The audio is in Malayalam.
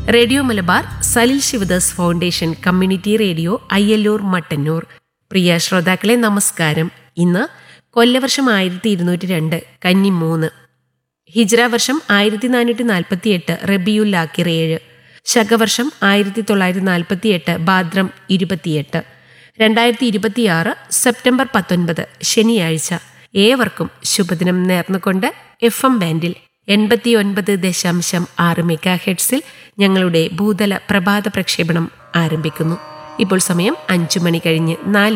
radio Malabar Salil Sivadas foundation community radio Ayyallur Mattannur പ്രിയ ശ്രോതാക്കളെ നമസ്കാരം ഇന്ന് കൊല്ലവർഷം ആയിരത്തി ഇരുന്നൂറ്റി രണ്ട് കന്നി മൂന്ന് ഹിജ്ര വർഷം ആയിരത്തി നാനൂറ്റി നാൽപ്പത്തി എട്ട് റബിയുൽ ലാക്കിർ ഏഴ് ശകവർഷം ആയിരത്തി തൊള്ളായിരത്തി നാൽപ്പത്തി എട്ട് ഭാദ്രം ഇരുപത്തിയെട്ട് രണ്ടായിരത്തി ഇരുപത്തിയാറ് സെപ്റ്റംബർ പത്തൊൻപത് ശനിയാഴ്ച ഏവർക്കും ശുഭദിനം നേർന്നുകൊണ്ട് എഫ് എം ബാൻഡിൽ എൺപത്തി ഒൻപത് ദശാംശം ആറ് മെഗാ ഹെഡ്സിൽ ഞങ്ങളുടെ ഭൂതല പ്രഭാത പ്രക്ഷേപണം ആരംഭിക്കുന്നു ഇപ്പോൾ സമയം അഞ്ചു മണി കഴിഞ്ഞ് നാല്